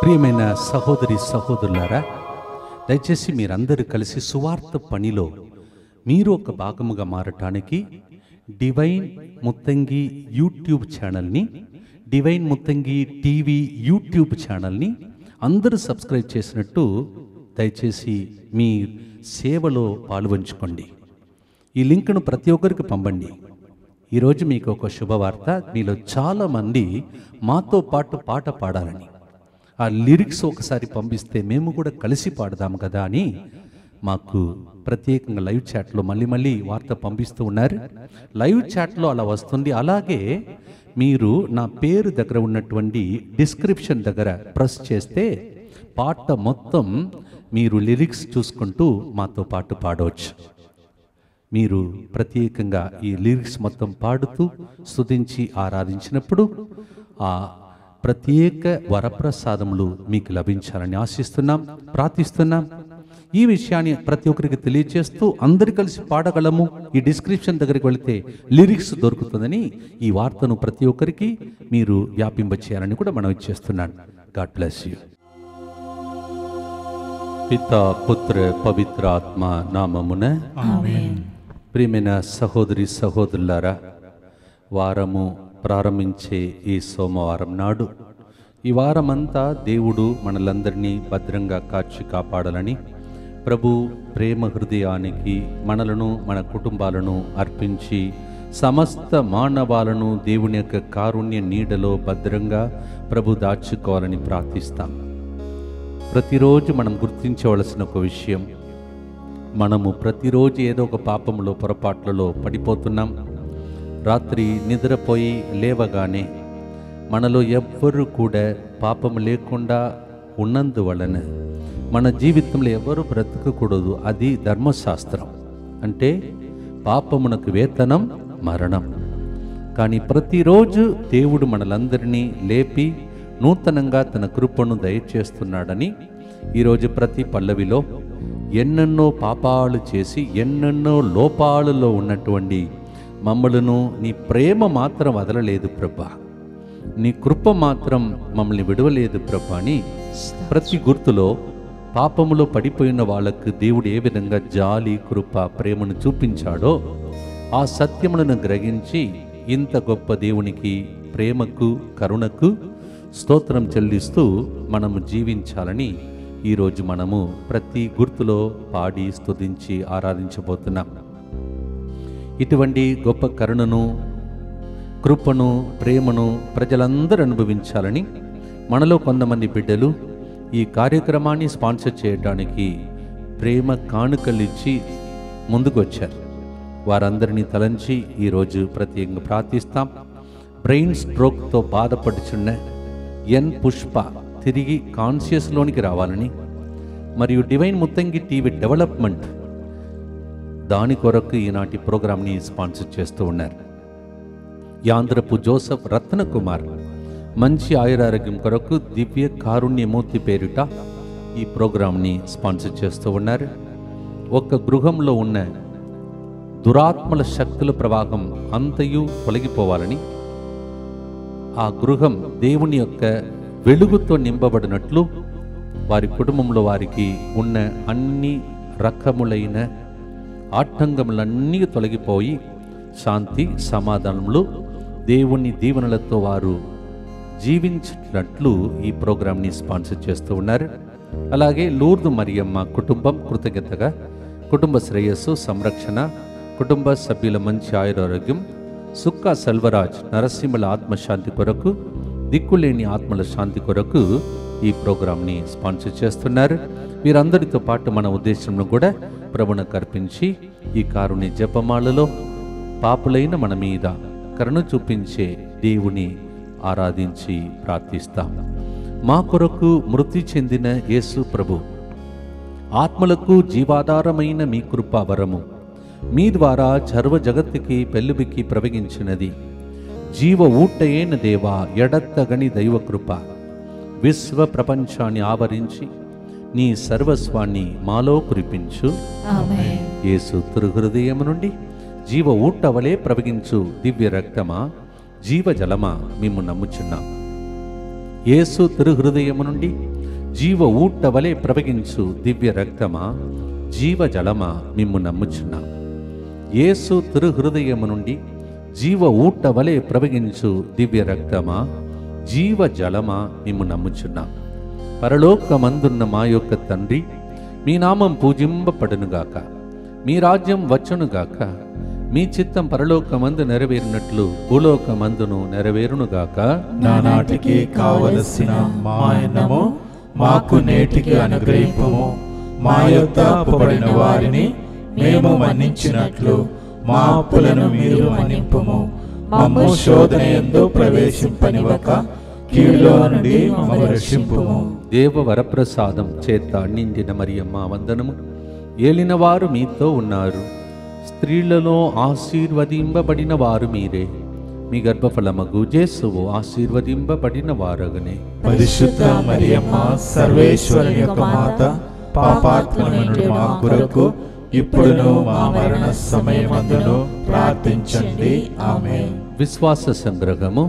ప్రియమైన సహోదరి సహోదరులారా దయచేసి మీరందరూ కలిసి సువార్త పనిలో మీరు ఒక భాగముగా మారటానికి డివైన్ ముత్తంగి యూట్యూబ్ ఛానల్ని డివైన్ ముత్తంగి టీవీ యూట్యూబ్ ఛానల్ని అందరూ సబ్స్క్రైబ్ చేసినట్టు దయచేసి మీ సేవలో పాల్పంచుకోండి ఈ లింక్ను ప్రతి ఒక్కరికి పంపండి ఈరోజు మీకు ఒక శుభవార్త మీలో చాలామంది మాతో పాటు పాట పాడాలని ఆ లిరిక్స్ ఒకసారి పంపిస్తే మేము కూడా కలిసి పాడదాం కదా అని మాకు ప్రత్యేకంగా లైవ్ చాట్లో మళ్ళీ మళ్ళీ వార్త పంపిస్తూ ఉన్నారు లైవ్ చాట్లో అలా వస్తుంది అలాగే మీరు నా పేరు దగ్గర ఉన్నటువంటి డిస్క్రిప్షన్ దగ్గర ప్రెస్ చేస్తే పాట మొత్తం మీరు లిరిక్స్ చూసుకుంటూ మాతో పాటు పాడవచ్చు మీరు ప్రత్యేకంగా ఈ లిరిక్స్ మొత్తం పాడుతూ స్తుతించి ఆరాధించినప్పుడు ఆ ప్రత్యేక వరప్రసాదములు మీకు లభించాలని ఆశిస్తున్నాం ప్రార్థిస్తున్నాం ఈ విషయాన్ని ప్రతి ఒక్కరికి తెలియజేస్తూ అందరు కలిసి పాడగలము ఈ డిస్క్రిప్షన్ దగ్గరికి వెళితే లిరిక్స్ దొరుకుతుందని ఈ వార్తను ప్రతి ఒక్కరికి మీరు వ్యాపింపచేయాలని కూడా మనం ఇచ్చేస్తున్నాను గాడ్ బ్లెస్ యూ పిత పుత్ర పవిత్ర ఆత్మ నామమున ప్రియమైన సహోదరి సహోదరులారా వారము ప్రారంభించే ఈ సోమవారం నాడు ఈ వారమంతా దేవుడు మనలందరినీ భద్రంగా కాచి కాపాడాలని ప్రభు ప్రేమ హృదయానికి మనలను మన కుటుంబాలను అర్పించి సమస్త మానవాలను దేవుని యొక్క కారుణ్య నీడలో భద్రంగా ప్రభు దాచుకోవాలని ప్రార్థిస్తాం ప్రతిరోజు మనం గుర్తించవలసిన ఒక విషయం మనము ప్రతిరోజు ఏదో ఒక పాపములో పొరపాట్లలో పడిపోతున్నాం రాత్రి నిద్రపోయి లేవగానే మనలో ఎవ్వరు కూడా పాపము లేకుండా ఉన్నందువలన మన జీవితంలో ఎవరు బ్రతకకూడదు అది ధర్మశాస్త్రం అంటే పాపమునకు వేతనం మరణం కానీ ప్రతిరోజు దేవుడు మనలందరినీ లేపి నూతనంగా తన కృపను దయచేస్తున్నాడని ఈరోజు ప్రతి పల్లవిలో ఎన్నెన్నో పాపాలు చేసి ఎన్నెన్నో లోపాలలో ఉన్నటువంటి మమ్మలను నీ ప్రేమ మాత్రం వదలలేదు ప్రభా నీ కృప మాత్రం మమ్మల్ని విడవలేదు ప్రభా అని ప్రతి గుర్తులో పాపములో పడిపోయిన వాళ్ళకు దేవుడు ఏ విధంగా జాలి కృప ప్రేమను చూపించాడో ఆ సత్యములను గ్రహించి ఇంత గొప్ప దేవునికి ప్రేమకు కరుణకు స్తోత్రం చెల్లిస్తూ మనము జీవించాలని ఈరోజు మనము ప్రతి గుర్తులో పాడి స్తుతించి ఆరాధించబోతున్నాం ఇటువంటి గొప్ప కరుణను కృపను ప్రేమను ప్రజలందరూ అనుభవించాలని మనలో కొంతమంది బిడ్డలు ఈ కార్యక్రమాన్ని స్పాన్సర్ చేయడానికి ప్రేమ కానుకలిచ్చి ముందుకు వచ్చారు వారందరినీ తలంచి ఈరోజు ప్రత్యేకంగా ప్రార్థిస్తాం బ్రెయిన్ స్ట్రోక్తో బాధపడుచున్న ఎన్ పుష్ప తిరిగి కాన్షియస్లోనికి రావాలని మరియు డివైన్ ముత్తంగి టీవీ డెవలప్మెంట్ దాని కొరకు ఈనాటి ప్రోగ్రాంని స్పాన్సర్ చేస్తూ ఉన్నారు యాంధ్రపు జోసఫ్ రత్న కుమార్ మంచి ఆయురారోగ్యం కొరకు దివ్య కారుణ్యమూర్తి పేరిట ఈ ప్రోగ్రాంని స్పాన్సర్ చేస్తూ ఉన్నారు ఒక గృహంలో ఉన్న దురాత్మల శక్తుల ప్రవాహం అంతయు తొలగిపోవాలని ఆ గృహం దేవుని యొక్క వెలుగుతో నింపబడినట్లు వారి కుటుంబంలో వారికి ఉన్న అన్ని రకములైన ఆటంకములన్నీ తొలగిపోయి శాంతి సమాధానములు దేవుని దీవెనలతో వారు జీవించినట్లు ఈ ప్రోగ్రాంని స్పాన్సర్ చేస్తూ ఉన్నారు అలాగే లూర్దు మరియమ్మ కుటుంబం కృతజ్ఞతగా కుటుంబ శ్రేయస్సు సంరక్షణ కుటుంబ సభ్యుల మంచి ఆయురారోగ్యం సుక్క సెల్వరాజ్ నరసింహల ఆత్మశాంతి కొరకు దిక్కులేని ఆత్మల శాంతి కొరకు ఈ ప్రోగ్రాంని స్పాన్సర్ చేస్తున్నారు వీరందరితో పాటు మన ఉద్దేశంను కూడా ప్రభునకు అర్పించి ఈ కారుని జపమాలలో పాపులైన మన మీద కరుణ చూపించే దేవుని ఆరాధించి ప్రార్థిస్తాం మా కొరకు మృతి చెందిన యేసు ప్రభు ఆత్మలకు జీవాధారమైన మీ కృపా వరము మీ ద్వారా సర్వ జగత్తుకి పెళ్ళుబికి ప్రవగించినది జీవ ఊటయైన దేవా ఎడత్తగని దైవ కృప విశ్వ ప్రపంచాన్ని ఆవరించి నీ సర్వస్వాన్ని మాలో కురిపించు ఆమేన్ యేసు హృదయము నుండి జీవ ఊటవలే ప్రవగించు దివ్య రక్తమా జీవజలమా మేము నమ్ముచున్నాం యేసు తిరుహృదయము నుండి జీవ ఊట వలె ప్రవగించు దివ్య రక్తమా జీవ జలమా మిమ్ము నమ్ముచున్నాం యేసు తిరుహృదయము నుండి జీవ ఊట వలె ప్రవగించు దివ్య రక్తమా జీవ జలమా మిమ్ము నమ్ముచున్నాం పరలోకమందున్న మా యొక్క తండ్రి మీ నామం పూజింపబడునుగాక మీ రాజ్యం వచ్చునుగాక మీ చిత్తం పరలోకమందు నెరవేరినట్లు భూలోకమందును నెరవేరునుగాక నానాటికి కావలసిన మా అన్నము మాకు నేటికి అనుగ్రహింపము మా యొక్క అప్పుబడిన వారిని మేము మన్నించినట్లు మా అప్పులను మీరు మన్నింపము మమ్ము శోధన ఎందు ప్రవేశింపనివ్వక కీడులో నుండి మమ్ము రక్షింపుము దేవ వరప్రసాదం చేత నిండిన మరియమ్మ వందనము ఏలిన వారు మీతో ఉన్నారు స్త్రీలలో ఆశీర్వదింపబడిన వారు మీరే మీ గర్భఫలమగు జేసువు ఆశీర్వదింపబడిన వారగనే పరిశుద్ధ మరియమ్మ సర్వేశ్వరుని యొక్క మాత పాపాత్మల నుండి మా కొరకు ఇప్పుడును మా మరణ సమయమందును ప్రార్థించండి ఆమె విశ్వాస సంగ్రహము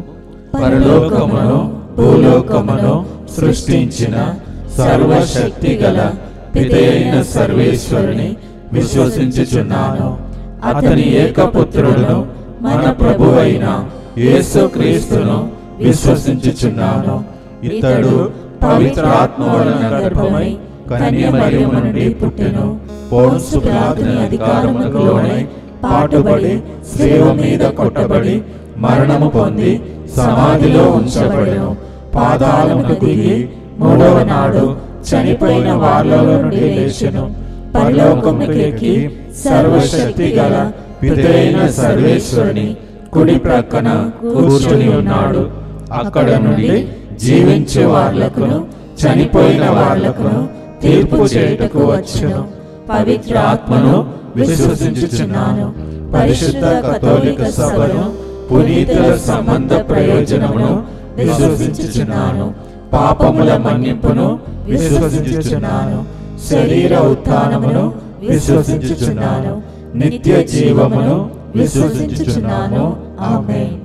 పరలోకమును భూలోకమును సృష్టించిన సర్వశక్తి గల పితైన సర్వేశ్వరుని విశ్వసించుచున్నాను అతని ఏకపుత్రుడును మన ప్రభువైన యేసుక్రీస్తును విశ్వసించుచున్నాను ఇతడు పవిత్రాత్మ వలన గర్భమై కన్యమరియము నుండి పుట్టెను పోన్సు పిలాతుని అధికారములకు లోనై పాటుబడి శిలువ మీద కొట్టబడి మరణము పొంది సమాధిలో ఉంచబడెను పాదాలముకు దిగి మూడవ నాడు చనిపోయిన వాళ్ళలో నుండి లేచెను పరలోకమునికి ఎక్కి సర్వశక్తి గల పితైన సర్వేశ్వరుని కుడి ప్రక్కన కూర్చుని ఉన్నాడు అక్కడ నుండి జీవించే వాళ్లకును చనిపోయిన వాళ్లకును తీర్పు చేయుటకు వచ్చును పవిత్ర ఆత్మను విశ్వసించుచున్నాను పరిశుద్ధ కథోలిక సభను పునీతుల సంబంధ ప్రయోజనమును విశ్వసించుచున్నాను పాపముల మన్నింపును విశ్వసించుచున్నాను శరీర ఉత్థానమును విశ్వసించుచున్నాను నిత్య జీవమును విశ్వసించుచున్నాను ఆమేన్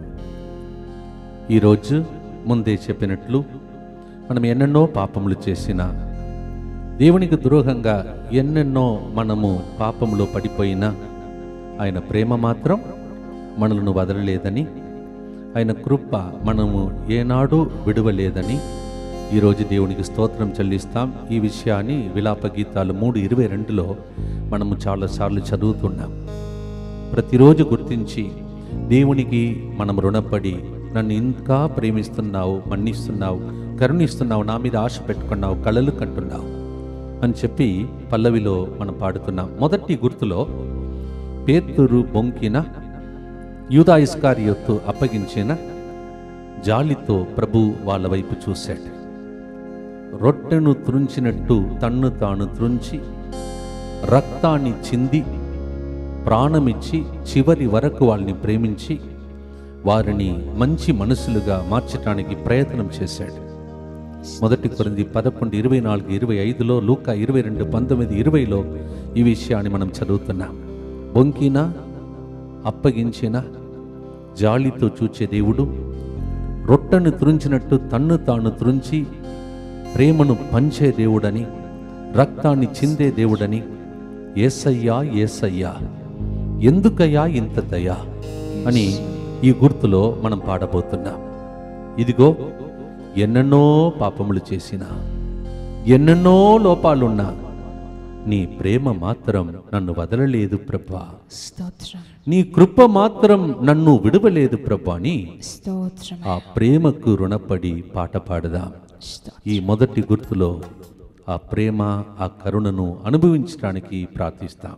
ఈరోజు ముందే చెప్పినట్లు మనం ఎన్నెన్నో పాపములు చేసిన దేవునికి ద్రోహంగా ఎన్నెన్నో మనము పాపములో పడిపోయినా ఆయన ప్రేమ మాత్రం మనలను వదలలేదని ఆయన కృప మనము ఏనాడు విడవలేదని ఈరోజు దేవునికి స్తోత్రం చెల్లిస్తాం ఈ విషయాన్ని విలాప గీతాలు మూడు ఇరవై రెండులో మనము చాలాసార్లు చదువుతున్నాం ప్రతిరోజు గుర్తించి దేవునికి మనం రుణపడి నన్ను ఇంకా ప్రేమిస్తున్నావు మన్నిస్తున్నావు కరుణిస్తున్నావు నా మీద ఆశ పెట్టుకున్నావు కళలు కంటున్నావు అని చెప్పి పల్లవిలో మనం పాడుతున్నాం మొదటి గుర్తులో పేతురు బొంకిన యూదా ఇస్కారియోత్తు అప్పగించిన జాలితో ప్రభు వాళ్ళ వైపు చూశాడు రొట్టెను త్రుంచినట్టు తన్ను తాను త్రుంచి రక్తాన్ని చింది ప్రాణమిచ్చి చివరి వరకు వాళ్ళని ప్రేమించి వారిని మంచి మనసులుగా మార్చడానికి ప్రయత్నం చేశాడు మొదటి కొరింది పదకొండు ఇరవై నాలుగు ఇరవై ఐదులో లూకా ఇరవై రెండు పంతొమ్మిది ఇరవైలో ఈ విషయాన్ని మనం చదువుతున్నాం బొంకిన అప్పగించిన జాలితో చూచే దేవుడు రొట్టెను త్రుంచినట్టు తన్ను తాను త్రుంచి ప్రేమను పంచే దేవుడని రక్తాన్ని చిందే దేవుడని ఏసయ్యా ఏసయ్యా ఎందుకయ్యా ఇంత దయా అని ఈ గుర్తులో మనం పాడబోతున్నాం ఇదిగో ఎన్నెన్నో పాపములు చేసిన ఎన్నెన్నో లోపాలున్నా నీ ప్రేమ మాత్రం నన్ను వదలలేదు ప్రభా స్తోత్రం నీ కృప మాత్రం నన్ను విడవలేదు ప్రభా అని స్తోత్రం ఆ ప్రేమకు రుణపడి పాట పాడదాం స్తోత్రం ఈ మొదటి గుర్తులో ఆ ప్రేమ ఆ కరుణను అనుభవించడానికి ప్రార్థిస్తాం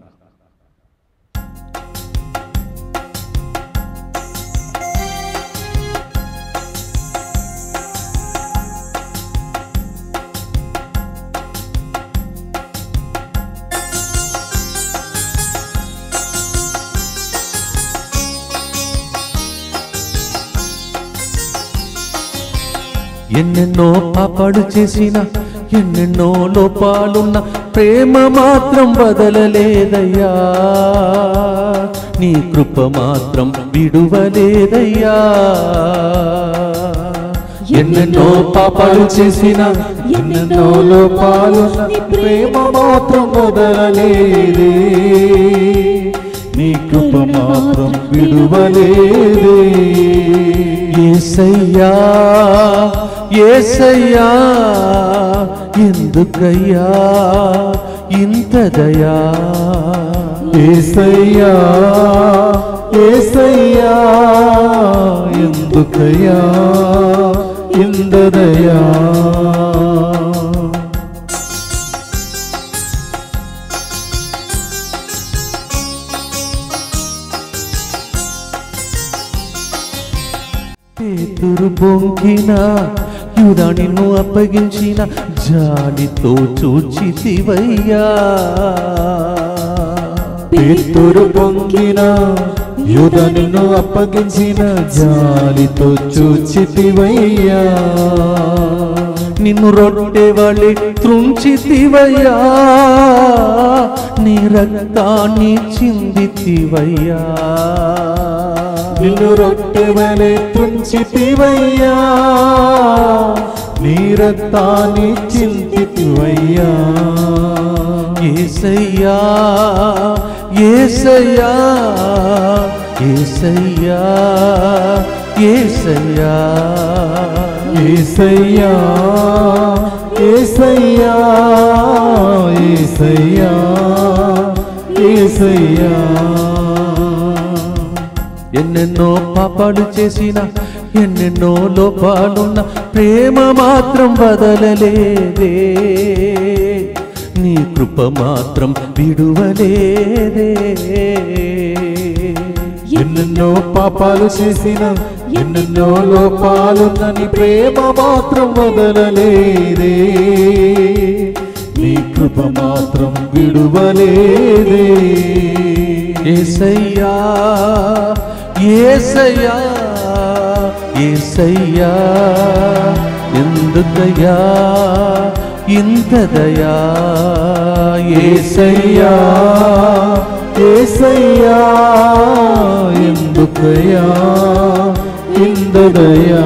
ఎన్నెన్నో పాపాలు చేసిన ఎన్నెన్నో లోపాలున్న ప్రేమ మాత్రం బదలలేదయ్యా నీ కృప మాత్రం విడువలేదయ్యా ఎన్నెన్నో పాపాలు చేసిన ఎన్నెన్నో లోపాలు నీ ప్రేమ మాత్రం వదలలేదే నీ కృప మాత్రం విడువలేదే ఏసయ్యా ఏసయ్యా ఎందుకయ్యా ఇంత దయా ఏసయ్యా ఏసయ్యా ఎందుకయ్యా ఇందదయా పేతురు పొంకిన యుధ నిన్ను అప్పగించిన జాలితో చూచితివయ్యా పేతురు పొంగిన యుధ నిన్ను అప్పగించిన జాలితో చూచితివయ్యా నిన్ను రొట్టె వలె త్రుంచితివయ్యా నీ రక్తాన్ని చిందితివయ్యా నిన్ను రొట్టె వలె తుంచితివయ్యా నీ రక్తాన్ని చింతితివయ్యా ఏసయ్యా ఏసయ్యా ఏసయ్యా ఏసయ్యా ఏసయ్యా ఏసయ్యా ఏసయ్యా ఏసయ్యా ఎన్నెన్నో పాపాలు చేసిన ఎన్నెన్నో లోపాలున్న ప్రేమ మాత్రం బదలలేదే నీ కృప మాత్రం విడువలేదే ఎన్నెన్నో పాపాలు చేసిన ఎన్నెన్నో లోపాలున్న నీ ప్రేమ మాత్రం వదలలేదే నీ కృప మాత్రం విడువలేదే ఏసయ్యా ఏసయ్యా ఏసయ్యా ఎందుకయ్యా ఇంత దయా ఏసయ్యా ఏసయ్యా ఎందుకయ్యా ఇందదయా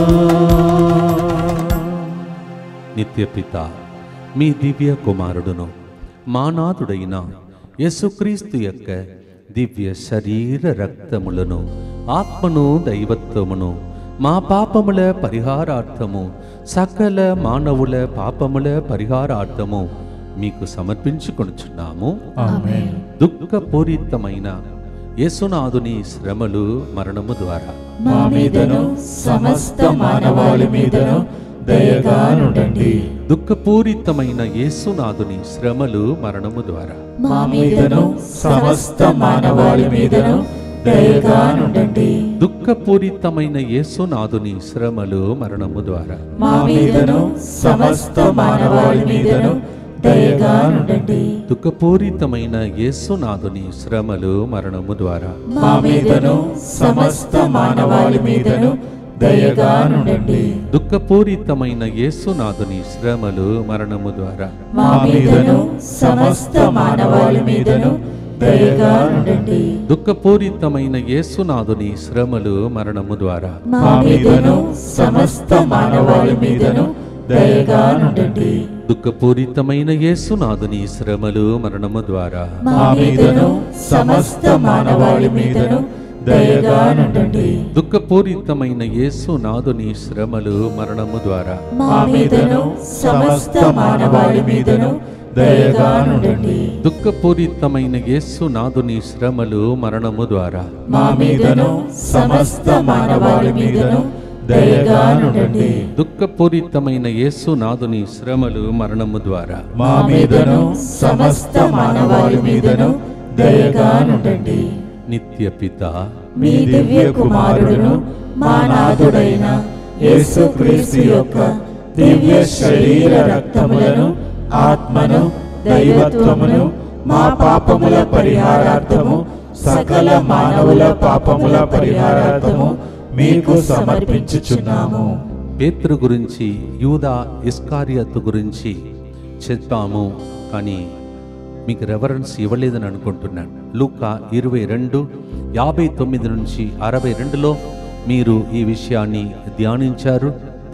నిత్యపిత మీ దివ్య కుమారుడును మానాథుడైన యేసుక్రీస్తు యొక్క దివ్య శరీర రక్తములను ఆత్మను దైవత్వమును మా పాపముల పరిహారార్థము సకల మానవుల పాపముల పరిహారార్థము మీకు సమర్పించుకొనుచున్నాము ఆమేన్ దుఃఖపూరితమైన యేసునాథుని శ్రమలు మరణము ద్వారా మా మీదను సమస్త మానవాళి మీదను దయగా నుండండి దుఃఖపూరితమైన యేసునాథుని శ్రమలు మరణము ద్వారా మా మీదను సమస్త మానవాళి మీదను దయగా నుండండి దుఃఖపూరితమైన యేసునాథుని శ్రమలు మరణము ద్వారా మా మీదను సమస్త మానవాళి మీదను దయగా నుండండి దుఃఖపూరితమైన యేసునాథుని శ్రమలు మరణము ద్వారా మా మీదను సమస్త మానవాళి మీదను దయగా నుండండి దుఃఖపూరితమైన యేసునాథుని శ్రమలు మరణము ద్వారా మా మీదను సమస్త మానవాళి మీదను దయగా ఉండండి దుఃఖపూరితమైన యేసునాథుని శ్రమలు మరణము ద్వారా మా మీదను సమస్త మానవాళి మీదను దయగా ఉండండి దుఃఖపూరితమైన యేసునాథుని శ్రమలు మరణము ద్వారా మా మీదను సమస్త మానవాళి మీదను దయగా ఉండండి దుఃఖపూరితమైన యేసునాథుని శ్రమలు మరణము ద్వారా మా మీదను సమస్త మానవాళి మీదను దయగా ఉండండి దుఃఖపూరితమైన యేసునాథుని శ్రమలు మరణము ద్వారా మా మీదను సమస్త మానవాళి మీదను దయగా ఉండండి దుఃఖపూరితమైన యేసునాథుని శ్రమలు మరణము ద్వారా మా మీదను సమస్త మానవాళి మీదను దయగా ఉండండి నిత్య పిత మీ దివ్య కుమారుడును మా నాథుడైన యేసుక్రీస్తు యొక్క దివ్య శరీర రక్తములను ఆత్మను దైవత్వమును మా పాపముల పరిహారార్థము సకల మానవుల పాపముల పరిహారార్థము మీకు సమర్పించుచున్నాము పేతృ గురించి యూదా ఇస్కారియత్ గురించి చెప్పాము కానీ మీకు రెఫరెన్స్ ఇవ్వలేదని అనుకుంటున్నాను లూకా ఇరవై రెండు యాభై తొమ్మిది నుంచి అరవై రెండులో మీరు ఈ విషయాన్ని ధ్యానించారు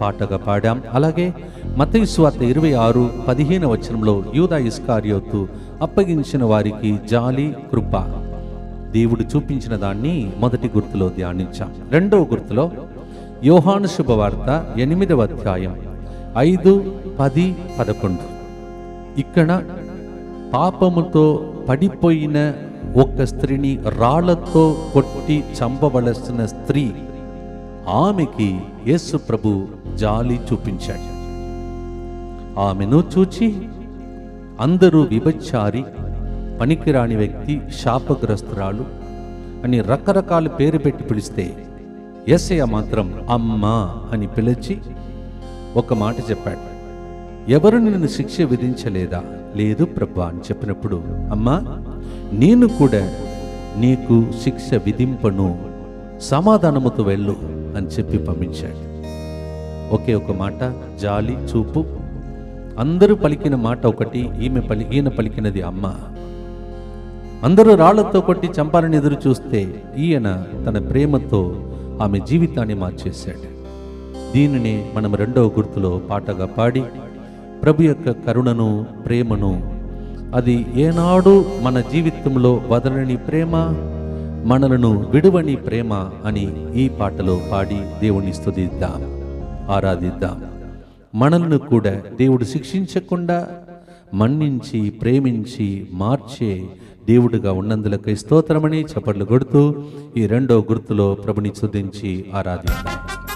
పాటగా పాడాం అలాగే మతయి స్వార్త ఇరవై ఆరు పదిహేను వచనంలో యూదా ఇస్కారియోతు అప్పగించిన వారికి జాలి కృప దేవుడు చూపించిన దాన్ని మొదటి గుర్తులో ధ్యానించాం రెండవ గుర్తులో యోహాను శుభవార్త ఎనిమిదవ అధ్యాయం ఐదు పది పదకొండు ఇక్కడ పాపముతో పడిపోయిన ఒక స్త్రీని రాళ్లతో కొట్టి చంపవలసిన స్త్రీ ఆమెకి యేసు ప్రభు జాలి చూపించాడు ఆమెను చూచి అందరూ విభచారి పనికిరాని వ్యక్తి శాపగ్రస్తురాలు అని రకరకాల పేరు పెట్టి పిలిస్తే ఎస్ఐ మాత్రం అమ్మా అని పిలిచి ఒక మాట చెప్పాడు ఎవరు నిన్ను శిక్ష విధించలేదా లేదు ప్రభా అని చెప్పినప్పుడు అమ్మా నేను కూడా నీకు శిక్ష విధింపను సమాధానముతో వెళ్ళు అని చెప్పి పంపించాడు ఒకే ఒక మాట జాలి చూపు అందరూ పలికిన మాట ఒకటి ఈమె పలి ఈయన పలికినది అమ్మ అందరూ రాళ్లతో కొట్టి చంపాలని ఎదురు చూస్తే ఈయన తన ప్రేమతో ఆమె జీవితాన్ని మార్చేశాడు దీనిని మనం రెండవ గుర్తులో పాటగా పాడి ప్రభు యొక్క కరుణను ప్రేమను అది ఏనాడు మన జీవితంలో వదలని ప్రేమ మనలను విడువని ప్రేమ అని ఈ పాటలో పాడి దేవుని స్తుతిద్దాం ఆరాధిద్దాం మనల్ని కూడా దేవుడు శిక్షించకుండా మన్నించి ప్రేమించి మార్చే దేవుడిగా ఉన్నందులకై స్తోత్రమని చప్పట్లు కొడుతూ ఈ రెండో గుర్తులో ప్రభుని స్తుతించి ఆరాధిద్దాం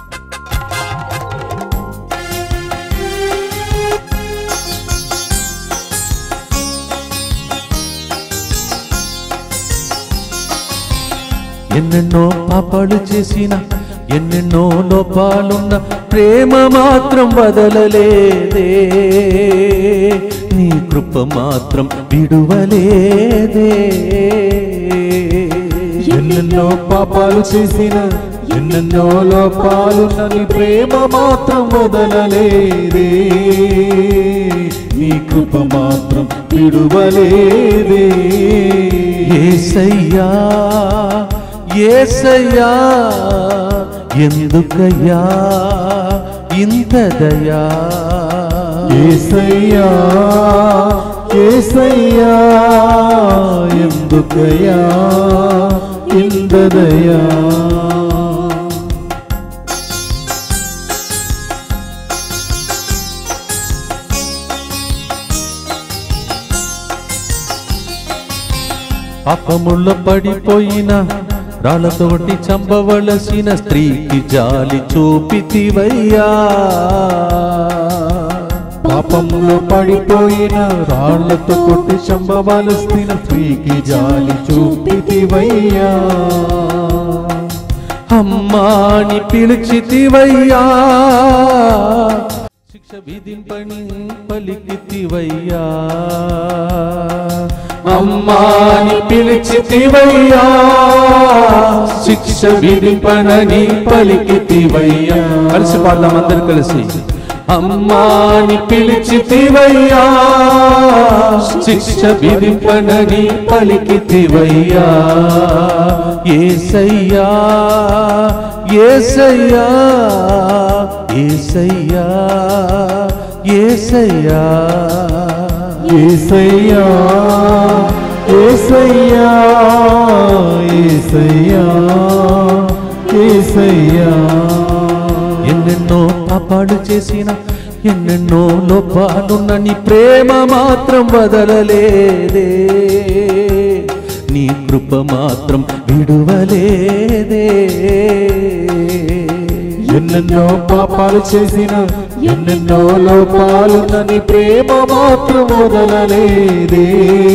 ఎన్నెన్నో పాపాలు చేసిన ఎన్నెన్నో లోపాలున్న ప్రేమ మాత్రం వదలలేదే నీ కృప మాత్రం విడువలేదే ఎన్నెన్నో పాపాలు చేసిన ఎన్నెన్నో లోపాలున్న నీ ప్రేమ మాత్రం వదలలేదే నీ కృప మాత్రం విడువలేదే ఏసయ్యా ఏసయ్యా ఎందుకయ్యా ఇంత దయా ఏసయ్యా ఏసయ్యా ఎందుకయ్యా ఇందదయా పాపముల్లో పడిపోయిన రాళ్ళతోటి చంపవలసిన స్త్రీకి జాలి చూపితివయ్యా పాపంలో పడిపోయిన రాళ్లతో కొట్టి చంపవలసిన స్త్రీకి జాలి చూపితివయ్యా అమ్మాని పిలిచితివయ్యా శిక్ష విధింపని పలికితివయ్యా అమ్మాని పిలిచితివయ్యా శిక్ష విధింపనని పలికితివయ్యా కలిసి పాడదాం అందరు కలిసి అమ్మాని పిలిచితివయ్యా శిక్ష విధింపనని పలికితివయ్యా ఏసయ్యా ఏసయ్యా ఏసయ్యా ఏసయ్యా ఏసయ్యా ఏసయ్యా ఏసయ్యా ఏసయ్యా ఎన్నెన్నో పాపాలు చేసిన ఎన్నెన్నో లోపాలున్న నీ ప్రేమ మాత్రం వదలలేదే నీ కృప మాత్రం విడువలేదే ఎన్నెన్నో పాపాలు చేసిన ఎన్నెన్నో లోపాలున్న నీ ప్రేమ మాత్రం వదలలేదే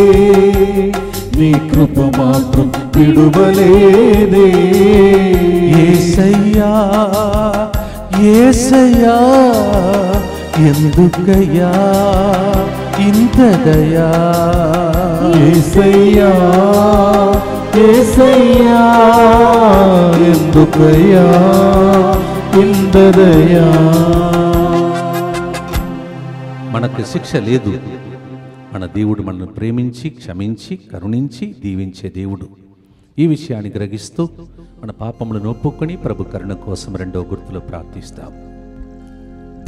నీ కృప మాత్రం విడువలేదే ఏసయ్యా ఏసయ్యా ఎందుకయ్యా ఇంత దయా ఏసయ్యా ఏసయ్యా ఎందుకయ్యా ఇందదయా మనకు శిక్ష లేదు మన దేవుడు మనల్ని ప్రేమించి క్షమించి కరుణించి దీవించే దేవుడు ఈ విషయాన్ని గ్రహిస్తూ మన పాపములను ఒప్పుకొని ప్రభు కరుణ కోసం రెండో గుర్తులో ప్రార్థిస్తాం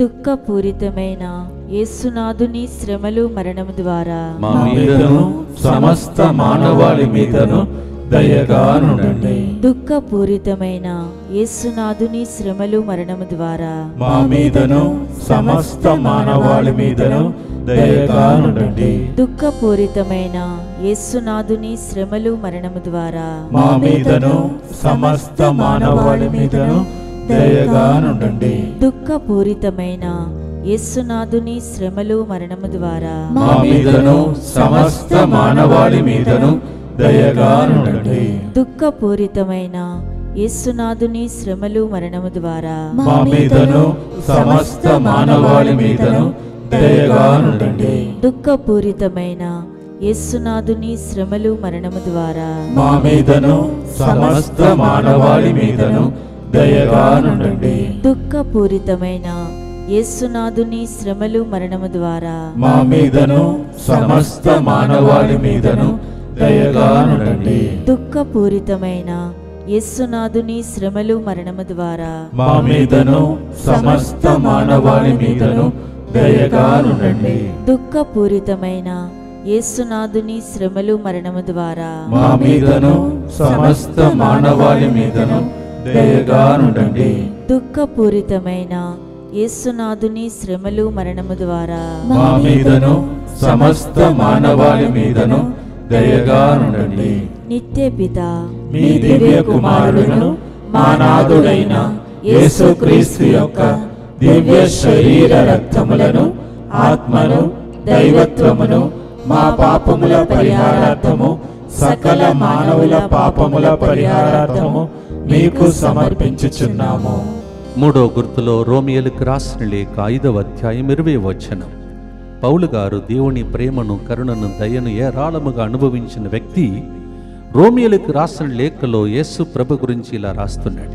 దుఃఖపూరితమైన యేసునాథుని శ్రమలు మరణము ద్వారా మా మీదను సమస్త మానవాళి మీదను దయగా నుండండి దుఃఖపూరితమైన యేసునాథుని శ్రమలు మరణము ద్వారా మా మీదను సమస్త మానవాళి మీదను దయగా నుండండి దుఃఖపూరితమైన యేసునాథుని శ్రమలు మరణము ద్వారా మా మీదను సమస్త మానవాళి మీదను దయగా నుండండి దుఃఖపూరితమైన యేసునాథుని శ్రమలు మరణము ద్వారా మా మీదను సమస్త మానవాళి మీదను దయగా నుండండి దుఃఖపూరితమైన యేసునాథుని శ్రమలు మరణము ద్వారా మా మీదను సమస్త మానవాళి మీదను దయగా నుండండి దుఃఖపూరితమైన యేసునాథుని శ్రమలు మరణము ద్వారా మా మీదను సమస్త మానవాళి మీదను దయగా నుండండి దుఃఖపూరితమైన యేసునాథుని శ్రమలు మరణము ద్వారా మా మీదను సమస్త మానవాళి మీదను దయగా నుండండి దుఃఖపూరితమైన యేసునాథుని శ్రమలు మరణము ద్వారా మా మీదను సమస్త మానవాళి మీదను దయగా నుండండి దుఃఖపూరితమైన యేసునాథుని శ్రమలు మరణము ద్వారా మా మీదను సమస్త మానవాళి మీదను దయగా నుండండి దుఃఖపూరితమైన యేసునాథుని శ్రమలు మరణము ద్వారా మా మీదను సమస్త మానవాళి మీదను దయగా నుండండి నిత్య పిత మీ దివ్య కుమారుడును మా నాథుడైన యేసుక్రీస్తు యొక్క దివ్య శరీర రక్తములను ఆత్మను దైవత్వమును మా పాపముల పరిహారార్థము సకల మానవుల పాపముల పరిహారార్థము మీకు సమర్పించుచున్నాము మూడో గుర్తులో రోమియలకు రాసిన లేఖ ఐదవ అధ్యాయం ఇరవై వచనం పౌలు గారు దేవుని ప్రేమను కరుణను దయను ఏరాళముగా అనుభవించిన వ్యక్తి రోమియలకు రాసిన లేఖలో యేసు ప్రభు గురించి ఇలా రాస్తున్నాడు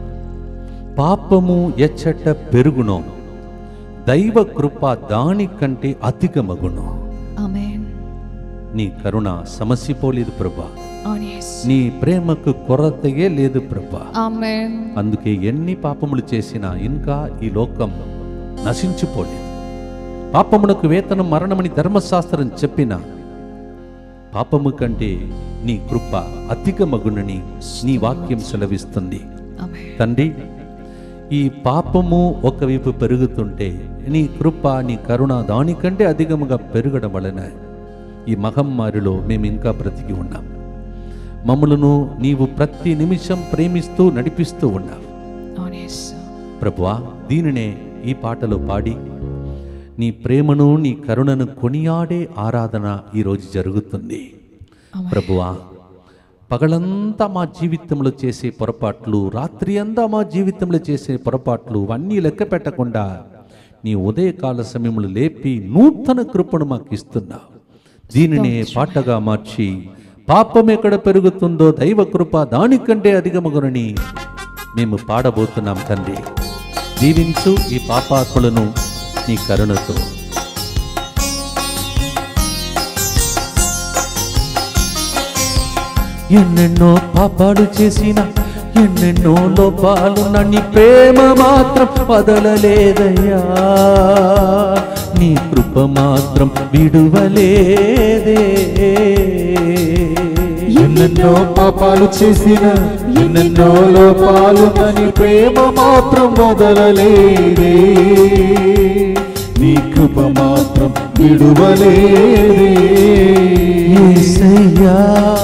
పాపము ఎచ్చట పెరుగునో దైవ కృప దానికంటే అధికమగును Amen. నీ కరుణ సమసిపోలేదు ప్రభా Oh, yes. నీ ప్రేమకు కొరతయే లేదు ప్రభా Amen. అందుకే ఎన్ని పాపములు చేసినా ఇంకా ఈ లోకం నశించిపోలేదు పాపమునకు వేతనం మరణమని ధర్మశాస్త్రం చెప్పిన పాపము కంటే నీ కృప అధిక మగునని నీ వాక్యం సెలవిస్తుంది Amen. తండ్రి ఈ పాపము ఒకవైపు పెరుగుతుంటే నీ కృప నీ కరుణ దానికంటే అధికముగా పెరగడం వలన ఈ మహమ్మారిలో మేము ఇంకా బ్రతికి ఉన్నాం మమ్మలను నీవు ప్రతి నిమిషం ప్రేమిస్తూ నడిపిస్తూ ఉన్నావు Oh, yes. ప్రభువా దీనినే ఈ పాటలో పాడి నీ ప్రేమను నీ కరుణను కొనియాడే ఆరాధన ఈరోజు జరుగుతుంది ప్రభువా పగలంతా మా జీవితంలో చేసే పొరపాట్లు రాత్రి అంతా మా జీవితంలో చేసే పొరపాట్లు అన్నీ లెక్క పెట్టకుండా నీ ఉదయకాల సమయంలో లేపి నూతన కృపను మాకు ఇస్తున్నావు దీనినే పాటగా మార్చి పాపం ఎక్కడ పెరుగుతుందో దైవ కృప దానికంటే అధికమగునని మేము పాడబోతున్నాం తండ్రి దీవించు ఈ పాపాత్ములను నీ కరుణతో ఎన్నెన్నో పాపాలు చేసిన ఎన్నెన్నో లోపాలు నీ ప్రేమ మాత్రం వదలలేదయ్యా నీ కృప మాత్రం విడువలేదే ఎన్నెన్నో పాపాలు చేసిన ఎన్నెన్నో లోపాలు నని ప్రేమ మాత్రం మొదలలేదే నీ కృప మాత్రం విడువలేదే ఏసయ్యా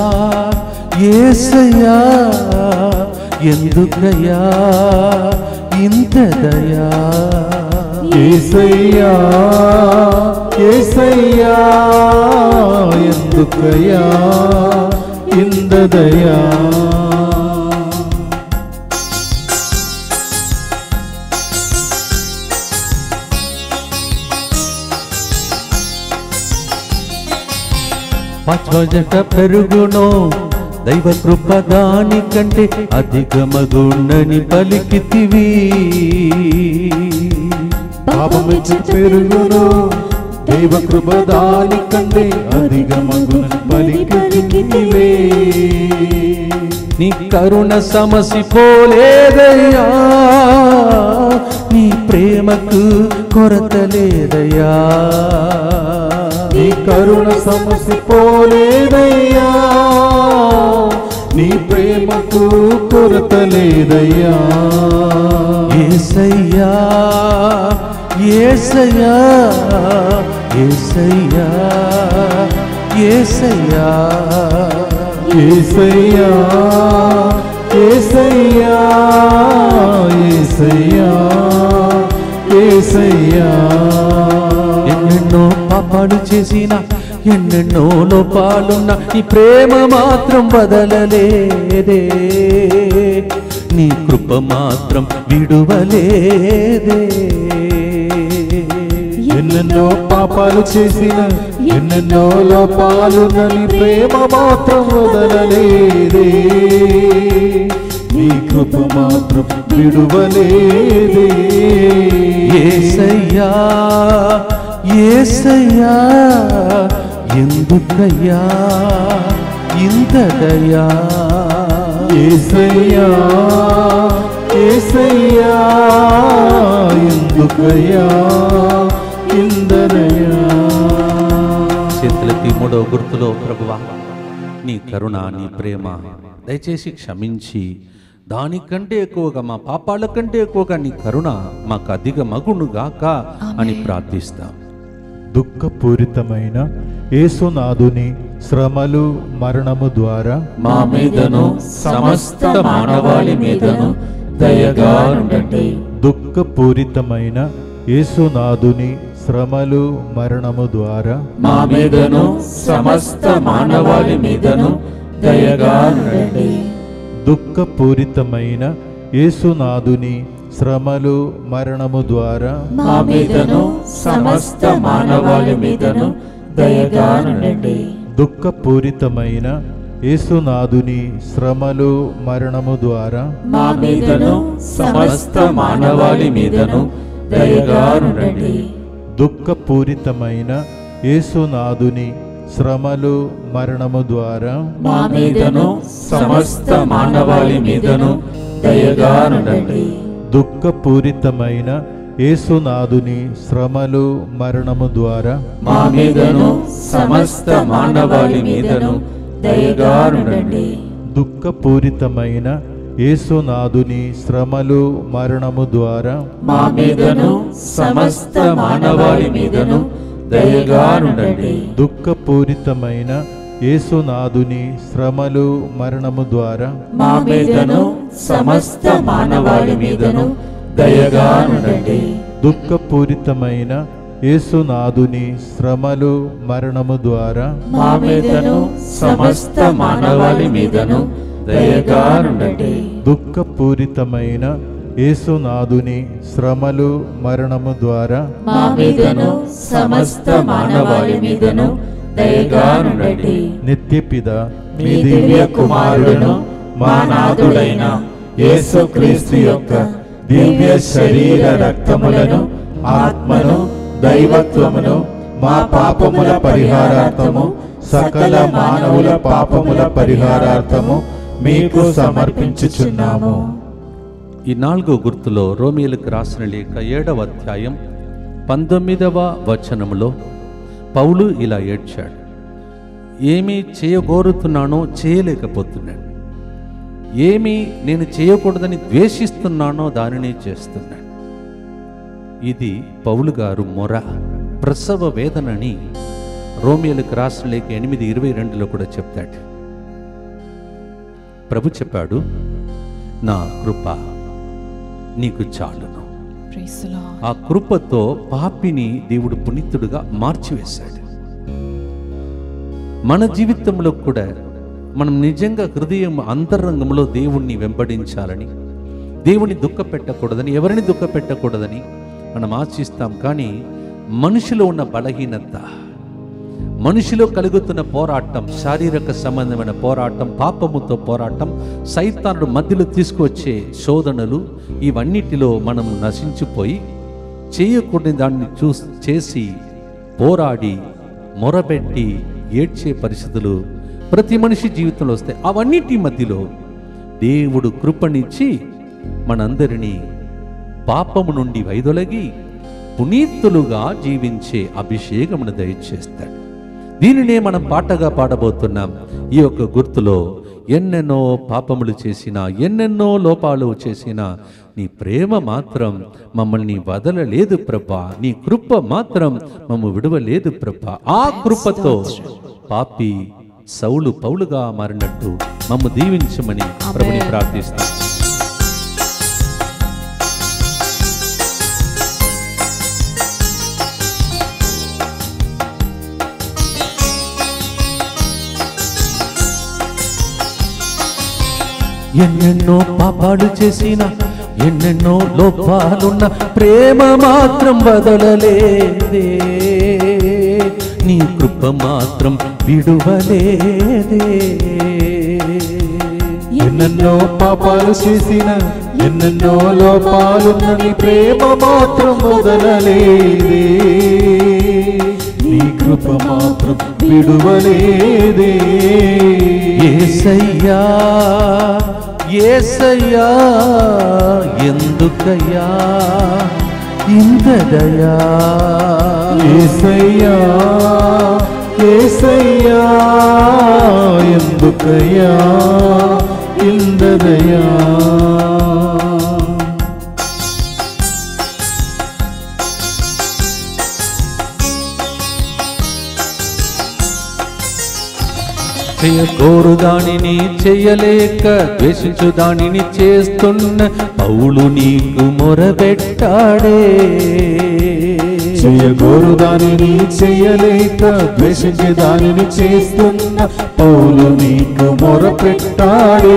ఏసయ్యా ఎందుకయ్యా ఇంత దయా ఏసయ్యా ఏసయ్యా ఎందుకయ్యా ఇందదయా పచ్చజట పెరుగునో దైవ కృప దానికంటే అధికమగుండని పలికితివి పాపమిచ్చి పెరుగును దైవ కృప దాని కంటే అధిగమగున పలికితివే నీ కరుణ సమసిపోలేదయ్యా నీ ప్రేమ ప్రేమకు కొరత లేదయ్యా నీ కరుణ సమస్య పోలేదయ్యా నీ ప్రేమకు కొరత లేదయ్యా ఏసయ్యా ఏసయ్యా ఏసయ్యా ఏసయ్యా ఏసయ్యా ఏసయ్యా ఏసయ్యా ఏసయ్యా ఎన్నెన్నో పాపాలు చేసిన ఎన్నెన్నో లోపాలున్న నీ ప్రేమ మాత్రం బదలలేదే నీ కృప మాత్రం విడువలేదే ఎన్నెన్నో పాపాలు చేసిన ఎన్నెన్నో లోపాలు నీ ప్రేమ మాత్రం వదలలేదే నీ కృప మాత్రం విడువలేదే ఏసయ్యా ఏసయ్యా ఎందుకయ్యా ఇంతదయా ఏసయ్యా ఏసయ్యా ఎందుకయ్యా ఇందరయ్యా చేతులకి మూడవ గుర్తులో ప్రభువా నీ కరుణ నీ ప్రేమ దయచేసి క్షమించి దానికంటే ఎక్కువగా మా పాపాల కంటే ఎక్కువగా నీ కరుణ మాకు అధిక మగునుగాక అని ప్రార్థిస్తాం దుఃఖపూరితమైన యేసునాథుని శ్రమలు మరణము ద్వారా మా మీదను సమస్త మానవాళి మీదను దయగా ఉండండి దుఃఖపూరితమైన యేసునాథుని శ్రమలు మరణము ద్వారా మా మీదను సమస్త మానవాళి మీదను దయగా ఉండండి దుఃఖపూరితమైన యేసునాథుని శ్రమలు మరణము ద్వారా మా మీదను సమస్త మానవాళి మీదను దయగా ఉండండి దుఃఖపూరితమైన యేసునాథుని శ్రమలు మరణము ద్వారా మా మీదను సమస్త మానవాళి మీదను దయగా ఉండండి దుఃఖపూరితమైన యేసునాథుని శ్రమలు మరణము ద్వారా మా మీదను సమస్త మానవాళి మీదను దయగా ఉండండి దుఃఖపూరితమైన యేసునాథుని శ్రమలు మరణము ద్వారా మా మీదను సమస్త మానవాళి మీదను దయగా ఉండండి దుఃఖపూరితమైన యేసునాథుని శ్రమలు మరణము ద్వారా మా మీదను సమస్త మానవాళి మీదను దయగా ఉండండి దుఃఖపూరితమైన యేసునాథుని శ్రమలు మరణము ద్వారా మా మీదను సమస్త మానవాళి మీదను దయగా ఉండండి దుఃఖపూరితమైన యేసునాథుని శ్రమలు మరణము ద్వారా మా మీదను సమస్త మానవాళి మీదను దయగా ఉండండి దుఃఖపూరితమైన యేసునాథుని శ్రమలు మరణము ద్వారా మా మీదను సమస్త మానవాళి మీదను దయగా ఉండండి నిత్యపిద మీ దివ్య కుమారుడును మా నాథుడైన యేసుక్రీస్తు యొక్క దివ్య శరీర రక్తములను ఆత్మను దైవత్వమును మా పాపముల పరిహారార్థము సకల మానవుల పాపముల పరిహారార్థము మీకు సమర్పించుచున్నాము ఈ నాలుగో గుర్తులో రోమిలకు రాసిన లేఖ ఏడవ అధ్యాయం పంతొమ్మిదవ వచనములో పౌలు ఇలా ఏడ్చాడు ఏమి చేయగోరుతున్నానో చేయలేకపోతున్నాను ఏమి నేను చేయకూడదని ద్వేషిస్తున్నానో దానినే చేస్తున్నాను ఇది పౌలు గారు మొర ప్రసవ వేదనని రోమియోలకు రాసిన లేఖ ఎనిమిది ఇరవై రెండులో కూడా చెప్తాడు ప్రభు చెప్పాడు నా కృప నీకు చాలును Praise the Lord. ఆ కృపతో పాపిని దేవుడు పునీతుడుగా మార్చివేశాడు మన జీవితంలో కూడా మనం నిజంగా హృదయం అంతరంగంలో దేవుణ్ణి వెంబడించాలని దేవుని దుఃఖ పెట్టకూడదని ఎవరిని దుఃఖ పెట్టకూడదని మనం ఆశిస్తాం కానీ మనిషిలో ఉన్న బలహీనత మనిషిలో కలుగుతున్న పోరాటం శారీరక సంబంధమైన పోరాటం పాపముతో పోరాటం సైతానుడు మధ్యలో తీసుకువచ్చే శోధనలు ఇవన్నిటిలో మనం నశించిపోయి చేయకూడని దాన్ని చూ చేసి పోరాడి మొరబెట్టి ఏడ్చే పరిస్థితులు ప్రతి మనిషి జీవితంలో వస్తాయి అవన్నిటి మధ్యలో దేవుడు కృపనిచ్చి మనందరినీ పాపము నుండి వైదొలగి పునీతులుగా జీవించే అభిషేకమును దయచేస్తాడు దీనినే మనం పాటగా పాడబోతున్నాం ఈ యొక్క గుర్తులో ఎన్నెన్నో పాపములు చేసినా ఎన్నెన్నో లోపాలు చేసినా నీ ప్రేమ మాత్రం మమ్మల్ని వదలలేదు ప్రభా నీ కృప మాత్రం మమ్మ విడవలేదు ప్రభా ఆ కృపతో పాపి సౌలు పౌలుగా మారినట్టు మమ్మ దీవించమని ప్రభుని ఆమేన్. ప్రార్థిస్తాం ఎన్నెన్నో పాపాలు చేసిన ఎన్నెన్నో లోపాలున్న ప్రేమ మాత్రం బదలలేదే నీ కృప మాత్రం విడువలేదే ఎన్నెన్నో పాపాలు చేసిన ఎన్నెన్నో లోపాలున్న నీ ప్రేమ మాత్రం వదలలేదే నీ కృప మాత్రం విడువలేదే ఏసయ్యా ఏసయ్యా ఎందుకయ్యా ఇందదయా ఏసయ్యా ఏసయ్యా ఎందుకయ్యా ఇందదయా చేయకోరు దానిని చేయలేక ద్వేషించు దానిని చేస్తున్న పౌలు నీకు మొరబెట్టాడే చేయగోరు దానిని చేయలేక ద్వేషించే దానిని చేస్తున్న పౌలు నీకు మొరపెట్టాడే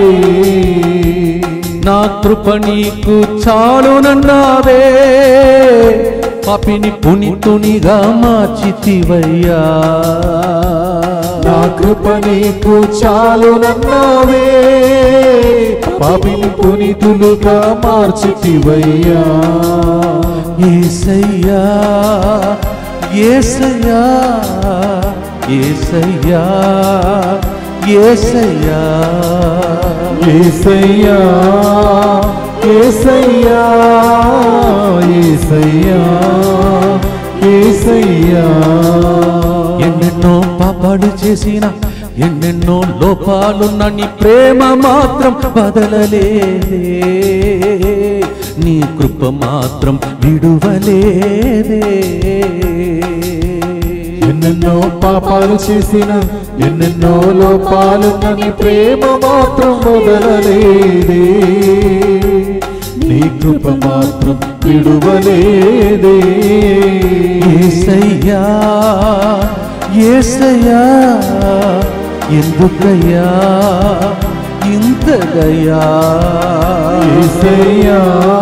నా కృప నీకు చాలునన్నావే పాపిని పునితునిగా మార్చితివయ్యా నా కృప నీకు చాలునన్నావే పాపిని పునీతులుగా మార్చితివయ్యా ఏసయ్యా ఏసయ్యా ఏసయ్యా ఏసయ్యా ఏసయ్యా ఏసయ్యా ఏసయ్యా ఏసయ్యా ఎన్నెన్నో పాపాలు చేసిన ఎన్నెన్నో లోపాలున్న నీ ప్రేమ మాత్రం బదలలేదే నీ కృప మాత్రం విడువలేదే ఎన్నెన్నో పాపాలు చేసిన ఎన్నెన్నో లోపాలు నీ ప్రేమ మాత్రం వదలలేదే నీ కృప మాత్రం విడువలేదే ఏసయ్యా ఏసయ్యా ఎందుకయ్యా ఇంతగయ్యా ఏసయ్యా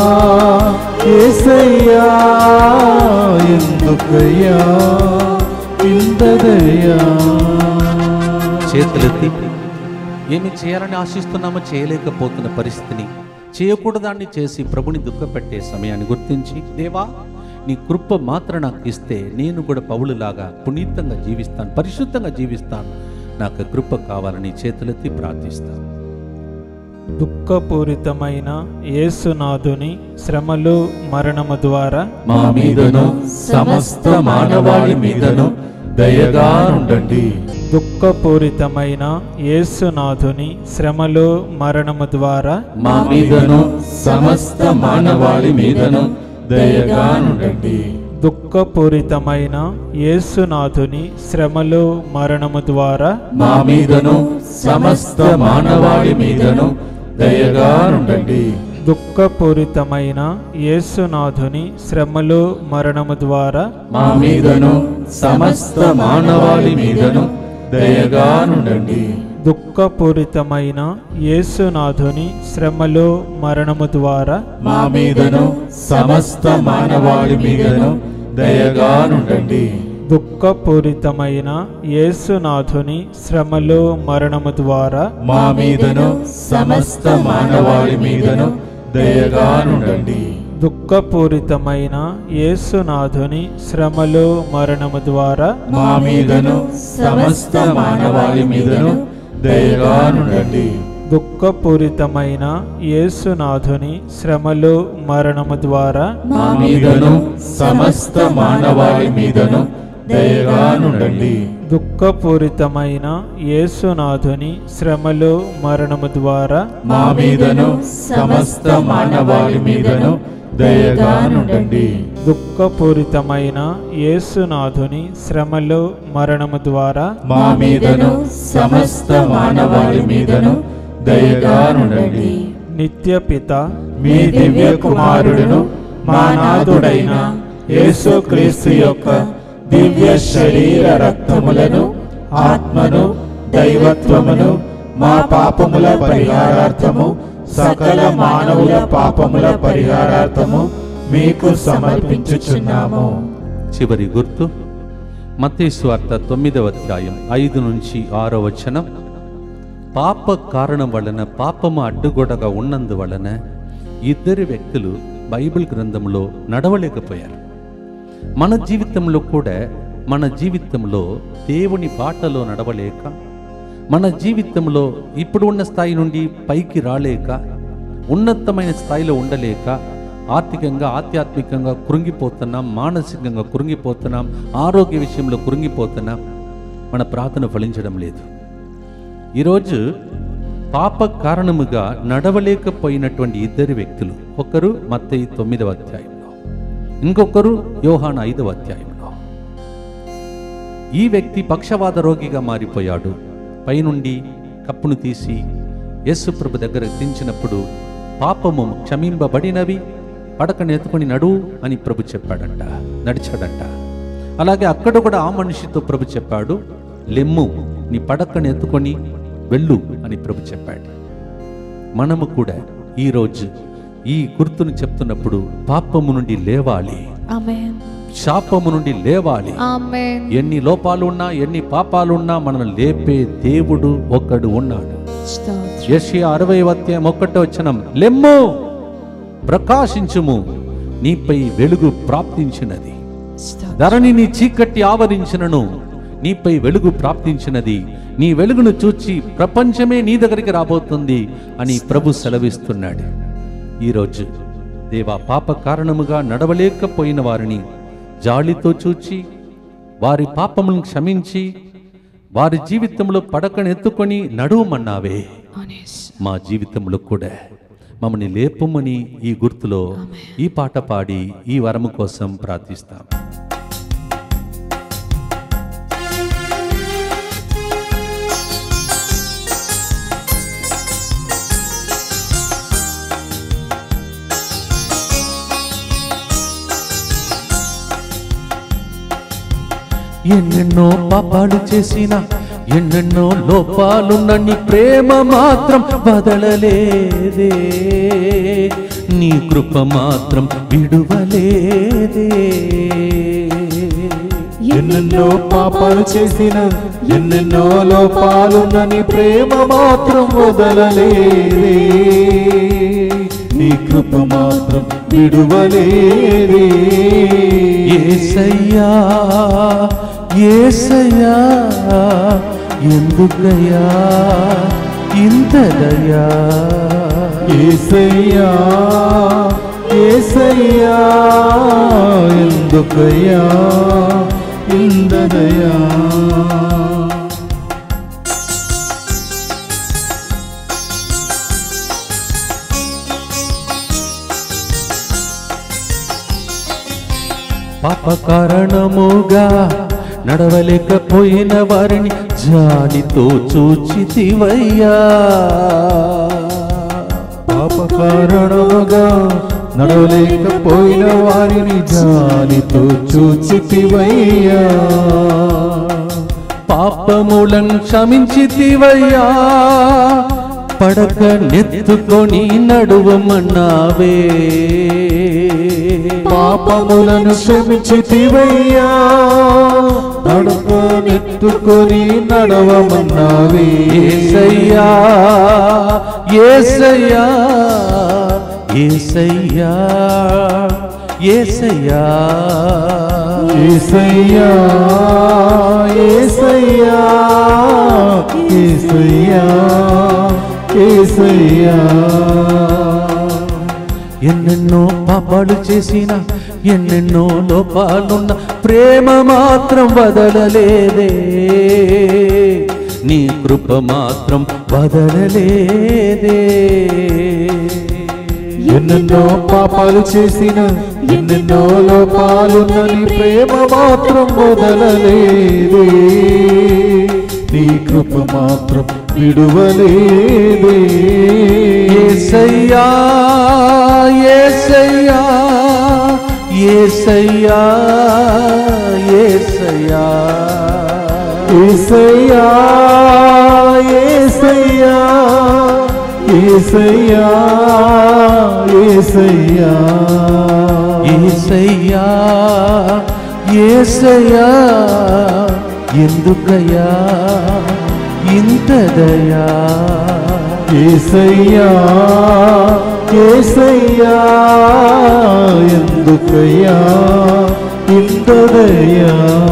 ఏసయ్యా ఎందుకయ్యా ఇందదయ్యా చేతులెత్తి ఏమి చేయాలని ఆశిస్తున్నామో చేయలేకపోతున్న పరిస్థితిని చేయకూడదాన్ని చేసి ప్రభుని దుఃఖపెట్టే సమయాన్ని గుర్తించి దేవా నీ కృప మాత్రం నాకు ఇస్తే నేను కూడా పౌలులాగా పునీతంగా జీవిస్తాను పరిశుద్ధంగా జీవిస్తాను నాకు కృప కావాలని చేతులెత్తి ప్రార్థిస్తాను దుఃఖపూరితమైన యేసునాథుని శ్రమలు మరణము ద్వారా మా మీదను సమస్త మానవాళి మీదను దయగా ఉండండి దుఃఖపూరితమైన యేసునాథుని శ్రమలు మరణము ద్వారా మా మీదను సమస్త మానవాళి మీదను దయగా ఉండండి దుఃఖపూరితమైన యేసునాథుని శ్రమలు మరణము ద్వారా మా మీదను సమస్త మానవాళి మీదను దయగా ఉండండి దుఃఖపూరితమైన యేసునాథుని శ్రమలు మరణము ద్వారా మా మీదను సమస్త మానవాళి మీదను దయగా ఉండండి దుఃఖపూరితమైన యేసునాథుని శ్రమలు మరణము ద్వారా మా మీదను సమస్త మానవాళి మీదను దయగా ఉండండి దుఃఖపూరితమైన యేసునాథుని శ్రమలు మరణము ద్వారా మా మీదను సమస్త మానవాళి మీదను దయగా ఉండండి దుఃఖపూరితమైన యేసునాథుని శ్రమలు మరణము ద్వారా మా మీదను సమస్త మానవాళి మీదను దయగా ఉండండి దుఃఖపూరితమైన యేసునాథుని శ్రమలు మరణము ద్వారా మా మీదను సమస్త మానవాళి మీదను దయగా నుండండి దుఃఖపూరితమైన యేసునాథుని శ్రమలు మరణము ద్వారా మా మీదను సమస్త మానవాళి మీదను దయగా నుండండి దుఃఖపూరితమైన యేసునాథుని శ్రమలు మరణము ద్వారా మా మీదను సమస్త మానవాళి మీదను దయగా నుండండి నిత్య పిత మీ దివ్య కుమారుడును మా నాథుడైన యేసుక్రీస్తు యొక్క దివ్య శరీర రక్తములను ఆత్మను దైవత్వమును మా పాపముల పరిహారార్థము సకల మానవుల పాపముల పరిహారార్థము మీకు సమర్పించుచున్నాము చివరి గుర్తు మత్తయి వార్త తొమ్మిదవ అధ్యాయం ఐదు నుంచి ఆరో వచనం పాప కారణం వలన పాపము అడ్డుగోడగా ఉన్నందువలన ఇద్దరు వ్యక్తులు బైబిల్ గ్రంథంలో నడవలేకపోయారు మన జీవితంలో కూడా మన జీవితంలో దేవుని బాటలో నడవలేక మన జీవితంలో ఇప్పుడు ఉన్న స్థాయి నుండి పైకి రాలేక ఉన్నతమైన స్థాయిలో ఉండలేక ఆర్థికంగా ఆధ్యాత్మికంగా కృంగిపోతున్నాం మానసికంగా కృంగిపోతున్నాం ఆరోగ్య విషయంలో కృంగిపోతున్నాం మన ప్రార్థన ఫలించడం లేదు ఈరోజు పాప కారణముగా నడవలేకపోయినటువంటి ఇద్దరు వ్యక్తులు ఒకరు మత్తయి తొమ్మిదవ అధ్యాయంలో ఇంకొకరు యోహాన ఐదవ అధ్యాయంలో ఈ వ్యక్తి పక్షవాద రోగిగా మారిపోయాడు పైనుండి కప్పును తీసి యేసుప్రభు దగ్గర దించినప్పుడు పాపము క్షమింపబడినవి పడకను ఎత్తుకొని నడు అని ప్రభు చెప్పాడంట నడిచాడంట అలాగే అక్కడ కూడా ఆ మనిషితో ప్రభు చెప్పాడు లెమ్ము నీ పడకను ఎత్తుకొని వెళ్ళు అని ప్రభు చెప్పాడు మనము కూడా ఈరోజు ఈ గుర్తును చెప్తున్నప్పుడు పాపము నుండి లేవాలి ఆమేన్ శాపము నుండి లేవాలి ఆమేన్ ఎన్ని లోపాలున్నా ఎన్ని పాపాలున్నా మనల్ని లేపే దేవుడు ఒక్కడు ఉన్నాడు స్తోత్రం యెషయా అరవై అధ్యాయం ఒక్కటో వచనం లెమ్ము ప్రకాశించుము నీపై వెలుగు ప్రాప్తించినది స్తోత్రం ధరణిని చీకటి ఆవరించినను నీపై వెలుగు ప్రాప్తించినది నీ వెలుగును చూచి ప్రపంచమే నీ దగ్గరికి రాబోతుంది అని ప్రభు సెలవిస్తున్నాడు ఈరోజు దేవా పాప కారణముగా నడవలేకపోయిన వారిని జాలితో చూచి వారి పాపములను క్షమించి వారి జీవితంలో పడకను ఎత్తుకొని నడువమన్నావే ఆనెస్ మా జీవితంలో కూడా మమ్మల్ని లేపమని ఈ గుర్తులో ఈ పాట పాడి ఈ వరము కోసం ప్రార్థిస్తాం ఎన్నెన్నో పాపాలు చేసిన ఎన్నెన్నో లోపాలున్న నీ ప్రేమ మాత్రం బదలలేదే నీ కృప మాత్రం విడువలేదే ఎన్నెన్నో పాపాలు చేసిన ఎన్నెన్నో లోపాలున్నని ప్రేమ మాత్రం వదలలేదే నీ కృప మాత్రం విడువలేదే ఏసయ్యా ఏసయ్యా ఎందుకయ్యా ఇంతదయా ఏసయ్యా ఏసయ్యా ఎందుకయ్యా ఇందదయా పాప కారణముగా నడవలేకపోయిన వారిని జాలితో చూచితివయ్యా పాప కారణముగా నడవలేకపోయిన వారిని జాలితో చూచితివయ్యా పాపములను క్షమించితివయ్యా పడక నెత్తుకొని నడువమన్నావే పాపములను క్షమించితివయ్యా నడుక నెత్తుకొని నడవమన్నావే ఏసయ్యా ఏసయ్యా ఏసయ్యా ఏసయ్యా ఏసయ్యా ఏసయ్యా ఏసయ్యా ఏసయ్యా ఎన్నెన్నో పాపాలు చేసిన ఎన్నెన్నో లోపాలున్న ప్రేమ మాత్రం వదలలేదే నీ కృప మాత్రం వదలలేదే ఎన్నెన్నో పాపాలు చేసిన ఎన్నెన్నో లోపాలున్న నీ ప్రేమ మాత్రం వదలలేదే నీ కృప మాత్రం విడువలేదే ఏసయ్యా ఏసయ్యా ఏసయ్యా ఏసయ్యా ఏసయ్యా ఏసయ్యా ఏసయ్యా ఏసయ్యా ఏసయ్యా ఏసయ్యా ఎందుకయ్యా ఇంత దయా ఏసయ్యా ఏసయ్యా ఎందుకయ్యా ఇంతదయ్యా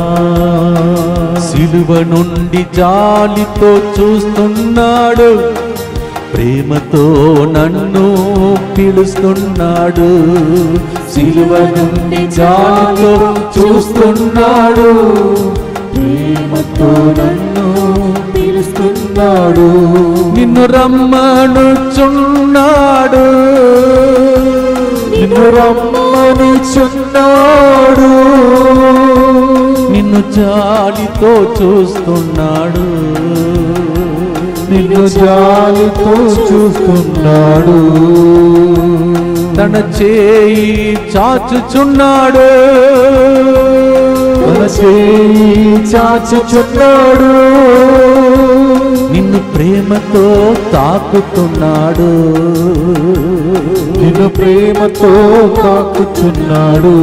సిలువ నుండి జాలితో చూస్తున్నాడు ప్రేమతో నన్ను పిలుస్తున్నాడు సిలువ నుండి జాలితో చూస్తున్నాడు ప్రేమతో నన్ను పిలుస్తున్నాడు నిన్ను రమ్మనుచున్నాడు నిన్ను రమ్మనుచున్నాడు నిన్ను జాలితో చూస్తున్నాడు నిన్ను జాలితో చూస్తున్నాడు తన చేయి చాచుచున్నాడు తన చేయి చాచుచున్నాడు నిన్ను ప్రేమతో తాకుతున్నాడు నిన్ను ప్రేమతో తాకుతున్నాడు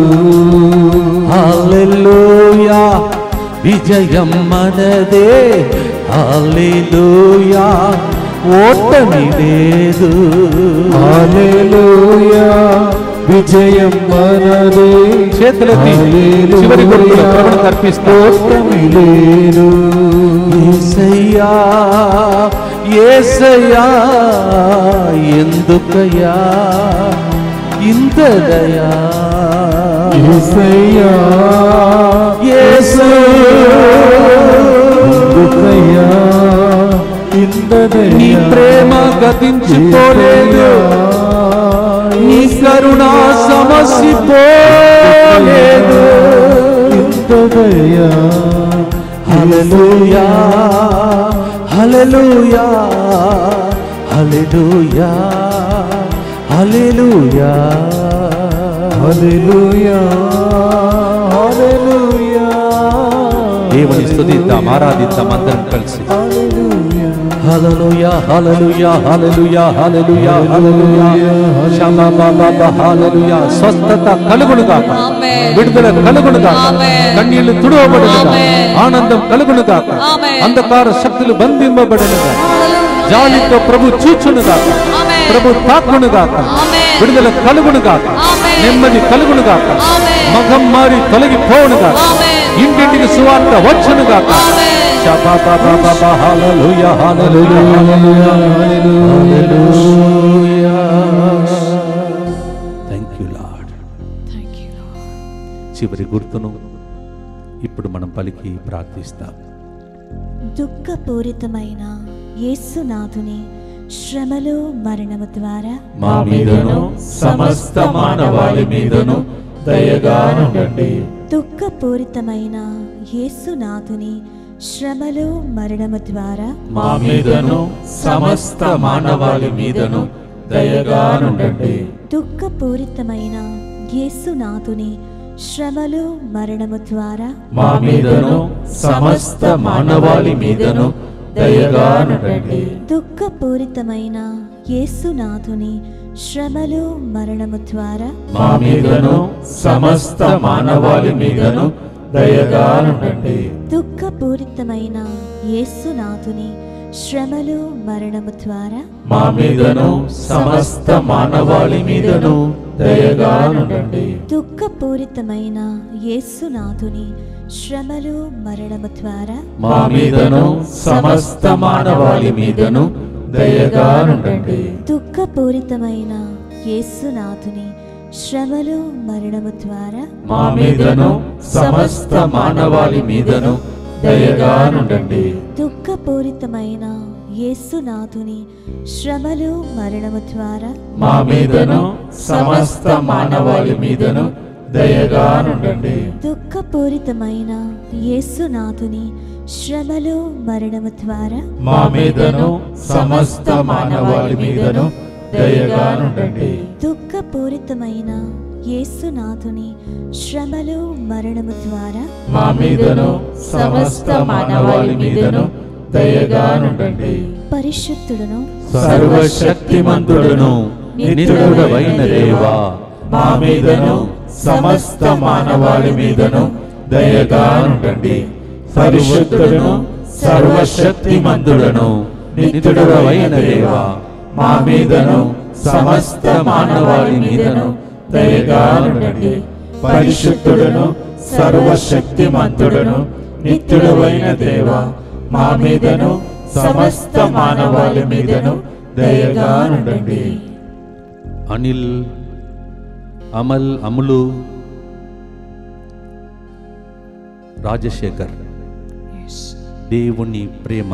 హల్లెలూయా విజయం మనదే హల్లెలూయా ఓటమి లేదు హల్లెలూయా విజయం మనదే చేతులెత్తి హల్లెలూయా, చివరి గుర్తులు ప్రభువుకు అర్పిస్తూ ఓటమి లేదు ఏసయ్యా ఏసయ్యా ఎందుకయ్యా ఇంత దయా యేసయ్యా ఎందుకయ్యా ఇందదయ్యా నీ ప్రేమ గతించిపోలేదు నీ కరుణ సమసిపోలేదు ఇందదయ్యా హల్లెలూయా హల్లెలూయా హల్లెలూయా హల్లెలూయా హల్లెలూయా హల్లెలూయా దేవుని స్తుతిద్దాం ఆరాధిద్దాం అందరం కలిసి హల్లెలూయా హల్లెలూయా హల్లెలూయా హల్లెలూయా హల్లెలూయా హల్లెలూయా శమబబబ హల్లెలూయా స్వస్థత కలుగును గాక ఆమేన్. విడుదల కలుగును గాక ఆమేన్. కన్నీళ్లు తుడవబడును గాక ఆమేన్. ఆనందం కలుగును గాక ఆమేన్. అంధకార శక్తులు బంధింపబడును గాక జాలితో ప్రభు చూచును గాక ఆమేన్. ప్రభు తాకును గాక ఆమేన్. విడుదల కలుగును గాక ఆమేన్. నెమ్మది కలుగును గాక ఆమేన్. మగం మారి తొలగిపోవును గాక ఆమేన్. ఇంటింటికి సువార్త వచ్చును గాక ఆమేన్. శబబబబ హల్లెలూయా హల్లెలూయా హల్లెలూయా హల్లెలూయా thank you Lord Thank you, Lord. చివరి గుర్తును ఇప్పుడు మనం పలికి ప్రార్థిస్తాం దుఃఖపూరితమైన యేసునాథుని శ్రమలు మరణము ద్వారా మా మీదను సమస్త మానవాళి మీదను దయగానుండండి దుఃఖపూరితమైన యేసునాథుని శ్రమలు మరణము ద్వారా మా మీదను సమస్త మానవాళి మీదను దయగానుండండి దుఃఖపూరితమైన యేసునాథుని శ్రమలు మరణము ద్వారా మా మీదను సమస్త మానవాళి మీదను దయగానుండండి దుఃఖపూరితమైన యేసునాథుని శ్రమలు మరణము ద్వారా మా మీదను సమస్త మానవాళి మీదను దయగానుండండి దుఃఖపూరితమైన యేసునాథుని శ్రమలు మరణము ద్వారా మా మీదను సమస్త మానవాళి మీదను దయగానుండండి దుఃఖపూరితమైన యేసునాథుని శ్రమలు మరణము ద్వారా మా మీదను సమస్త మానవాళి మీదను దయగా నుండండి దుఃఖపూరితమైన యేసునాథుని శ్రమలు మరణము ద్వారా మా మీదను సమస్త మానవాళి మీదను దయగా నుండండి దుఃఖపూరితమైన యేసునాథుని శ్రమలు మరణము ద్వారా మా మీదను సమస్త మానవాళి మీదను దయగా నుండండి దుఃఖపూరితమైన యేసునాథుని శ్రమలు మరణము ద్వారా మా మీదను సమస్త మానవాళి మీదను దయగా నుండండి దుఃఖపూరితమైన యేసునాథుని శ్రమలు మరణము ద్వారా మా మీదను సమస్త మానవాళి మీదను దయగా నుండండి పరిశుద్ధుడును సర్వశక్తిమంతుడును నిత్యుడవైన దేవా మా మీదను సమస్త మానవాళి మీదను దయగా నుండండి పరిశుద్ధుడును సర్వశక్తిమంతుడును నిత్యుడవైన దేవా మా మీదను సమస్త మానవాళి మీదను దయగా నుండండి పరిశుద్ధుడును సర్వశక్తిమంతుడును నిత్యుడవైన దేవా మా మీదను సమస్త మానవాళి మీదను దయగా నుండండి అనిల్ అమల్ అములు రాజశేఖర్ Yes. దేవుని ప్రేమ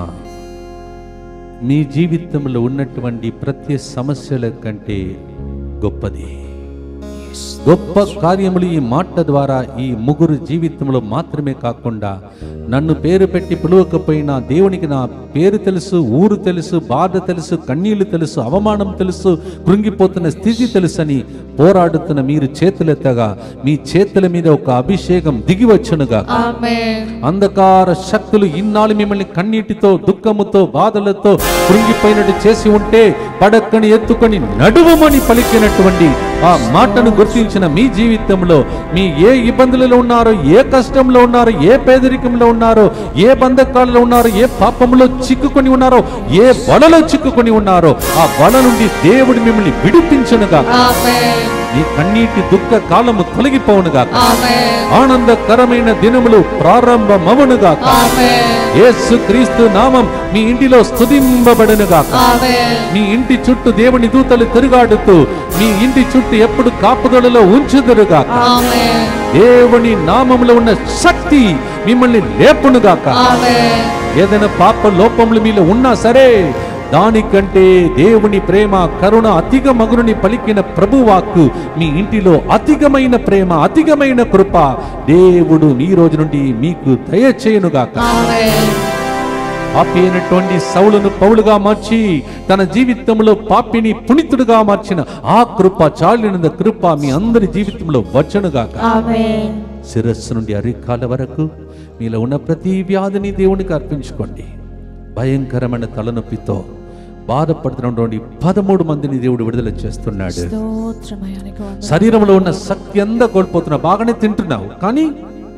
మీ జీవితంలో ఉన్నటువంటి ప్రతి సమస్యల కంటే గొప్పది Yes. గొప్ప కార్యములు ఈ మాట ద్వారా ఈ ముగ్గురు జీవితంలో మాత్రమే కాకుండా నన్ను పేరు పెట్టి పిలువకపోయినా దేవునికి నా పేరు తెలుసు ఊరు తెలుసు బాధ తెలుసు కన్నీళ్లు తెలుసు అవమానం తెలుసు కృంగిపోతున్న స్థితి తెలుసని పోరాడుతున్న మీరు చేతులెత్తగా మీ చేతుల మీద ఒక అభిషేకం దిగి వచ్చునుగా Amen. అంధకార శక్తులు ఇన్నాళ్ళు మిమ్మల్ని కన్నీటితో దుఃఖముతో బాధలతో కృంగిపోయినట్టు చేసి ఉంటే పడక్కని ఎత్తుకొని నడువమని పలికినటువంటి ఆ మాటను గుర్తించిన మీ జీవితంలో మీ ఏ ఇబ్బందులలో ఉన్నారో ఏ కష్టంలో ఉన్నారో ఏ పేదరికంలో ఉన్నారో ఏ బంధకాలలో ఉన్నారో ఏ పాపంలో చిక్కుకొని ఉన్నారో ఏ వలలో చిక్కుకొని ఉన్నారో ఆ వల నుండి దేవుడు మిమ్మల్ని విడిపించనుగా Amen. నీ కన్నీటి దుఃఖ కాలము తొలగిపోవునుగా Amen. ఆనందకరమైన దినములు ప్రారంభమవునుగా Amen. యేసు క్రీస్తు నామం మీ ఇంటిలో స్తుతింపబడునుగాక Amen. మీ ఇంటి చుట్టూ దేవుని దూతలు తిరుగాడుతూ మీ ఇంటి చుట్టూ ఎప్పుడు కాపుదలలో ఉంచుదురుగాక Amen. దేవుని నామములో ఉన్న శక్తి మిమ్మల్ని లేపునుగాక Amen. ఏదైనా పాప లోపములు మీలో ఉన్నా సరే దానికంటే దేవుని ప్రేమ కరుణ అధిక మగురుని పలికిన ప్రభువాక్కు మీ ఇంటిలో అధికమైన ప్రేమ అధికమైన కృప దేవుడు ఈ రోజు నుండి మీకు దయచేయునుగాక Amen. పాపి అయినటువంటి సౌలును పౌలుగా మార్చి తన జీవితంలో పాపిని పునితుడుగా మార్చిన ఆ కృప చాలిన కృప మీ అందరి జీవితంలో వచ్చనుగాక ఆమేన్ శిరస్సు నుండి అరికాల వరకు మీలో ఉన్న ప్రతి వ్యాధిని దేవునికి అర్పించుకోండి భయంకరమైన తలనొప్పితో బాధపడుతున్నటువంటి పదమూడు మందిని దేవుడు విడుదల చేస్తున్నాడు స్తోత్రమయానికి వందనాలు. శరీరంలో ఉన్న శక్తి అంతా కోల్పోతున్నావు బాగానే తింటున్నావు కానీ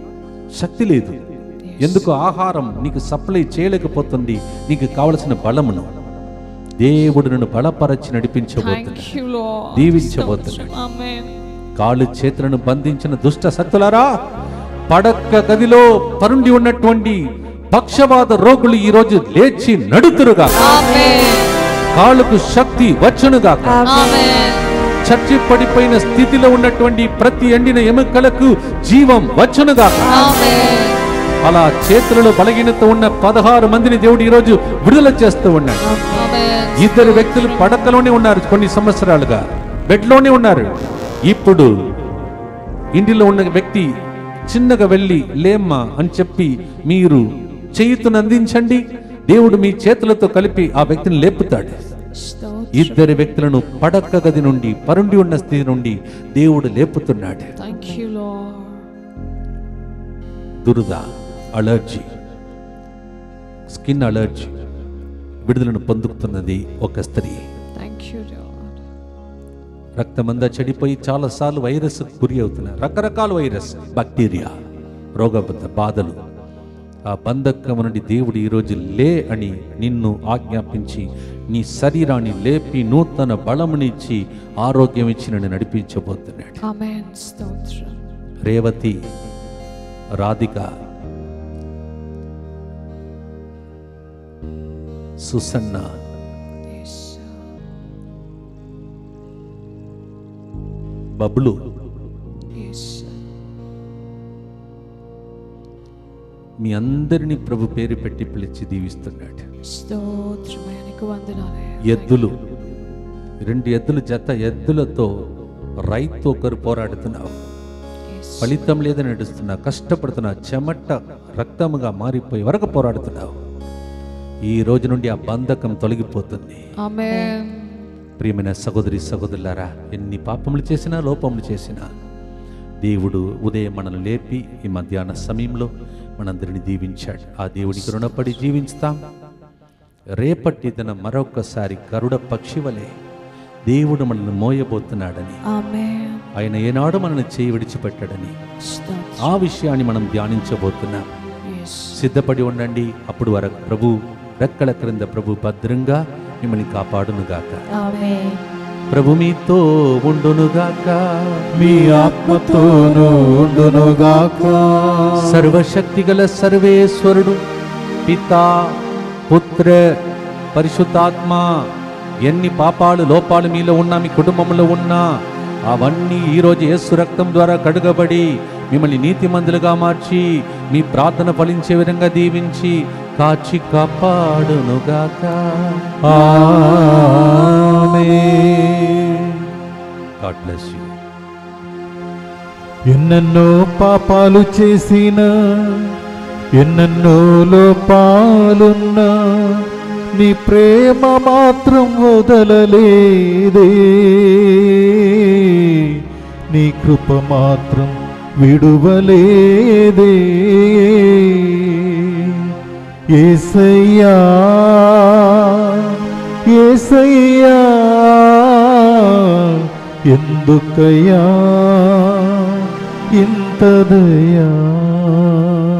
శక్తి లేదు ఎందుకు ఆహారం నీకు సప్లై చేయలేకపోతుంది నీకు కావలసిన బలమును దేవుడు నన్ను బలపరచి నడిపించబోతున్నాడు Thank you, Lord. దీవించబోతున్నాడు. స్తోత్రం. Amen. కాళ్ళు చేతులను బంధించిన దుష్ట శక్తులారా పడక్క గదిలో పరుండి ఉన్నటువంటి పక్షవాద రోగులు ఈ రోజు లేచి నడుతురుగా Amen. కాళ్ళకు శక్తి వచ్చునుగాక Amen. చచ్చి పడిపోయిన స్థితిలో ఉన్నటువంటి ప్రతి ఎండిన ఎముకలకు జీవం వచ్చునుగాక Amen. అలా చేతులలో బలహీనత ఉన్న పదహారు మందిని దేవుడు ఈ రోజు విడుదల చేస్తూ ఉన్నాడు Amen. ఇద్దరు వ్యక్తులు పడకలోనే ఉన్నారు కొన్ని సంవత్సరాలుగా బెడ్లోనే ఉన్నారు ఇప్పుడు ఇంటిలో ఉన్న వ్యక్తి చిన్నగా వెళ్ళి లేమ్మా అని చెప్పి మీరు చేయుతును అందించండి దేవుడు మీ చేతులతో కలిపి ఆ వ్యక్తిని లేపుతాడు స్తోత్రం. ఇద్దరు వ్యక్తులను పడక గది నుండి పరుండి ఉన్న స్థితి నుండి దేవుడు లేపుతున్నాడు Thank you, Lord. దురద అలర్జీ స్కిన్ అలర్జీ విడుదలను పొందుతున్నది ఒక స్త్రీ Thank you, Lord. రక్తమంతా చెడిపోయి చాలాసార్లు వైరస్ గురి అవుతున్నారు రకరకాల వైరస్ బ్యాక్టీరియా రోగబద్ధ బాధలు ఆ బంధకం నుండి దేవుడు ఈరోజు లే అని నిన్ను ఆజ్ఞాపించి నీ శరీరాన్ని లేపి నూతన బలమునిచ్చి ఆరోగ్యం ఇచ్చి నన్ను నడిపించబోతున్నాడు Amen. స్తోత్రం. Revathi Radhika Susanna Bablu Yes. మీ అందరినీ ప్రభు పేరు పెట్టి పిలిచి దీవిస్తున్నాడు స్తోత్రమయ్యా నీకు వందనాలయ్యా ఎద్దులు రెండు ఎద్దులు జత ఎద్దులతో రైతు ఒకరు పోరాడుతున్నావు Yes. ఫలితం లేదని నడుస్తున్నావు కష్టపడుతున్నావు చెమట రక్తముగా మారిపోయి వరకు పోరాడుతున్నావు ఈ రోజు నుండి ఆ బంధకం తొలగిపోతుంది Amen. ప్రియమైన సహోదరి సహోదరులారా ఎన్ని పాపములు చేసినా లోపములు చేసినా దేవుడు ఉదయం మనల్ని లేపి ఈ మధ్యాహ్న సమయంలో మనందరిని దీవించాడు ఆ దేవునికి రుణపడి జీవించుతాం రేపటి దిన మరొకసారి గరుడ పక్షి వలె దేవుడు మనల్ని మోయబోతున్నాడని Amen. ఆయన ఏనాడు మనల్ని చేయి విడిచిపెట్టాడని స్తోత్రం. ఆ విషయాన్ని మనం ధ్యానించబోతున్నాం Yes. సిద్ధపడి ఉండండి అప్పుడు వరకు ప్రభు రెక్కల క్రింద ప్రభు భద్రంగా మిమ్మల్ని కాపాడునుగాక ఆమేన్ ప్రభు మీతో ఉండునుగాక మీ ఆత్మతోనూ ఉండునుగాక సర్వశక్తి గల సర్వేశ్వరుడు పితా పుత్ర పరిశుద్ధాత్మ ఎన్ని పాపాలు లోపాలు మీలో ఉన్నా మీ కుటుంబంలో ఉన్నా అవన్నీ ఈరోజు యేసు రక్తం ద్వారా కడుగబడి మిమ్మల్ని నీతిమంతులుగా మార్చి మీ ప్రార్థన ఫలించే విధంగా దీవించి కాచి కాపాడునుగాక ఆమేన్. గాడ్ బ్లెస్ యూ ఎన్నెన్నో పాపాలు చేసిన ఎన్నెన్నో లోపాలున్నా నీ ప్రేమ మాత్రం వదలలేదే నీ కృప మాత్రం విడువలేదే ఏసయ్యా ఏసయ్యా ఎందుకయ్యా ఇంత దయా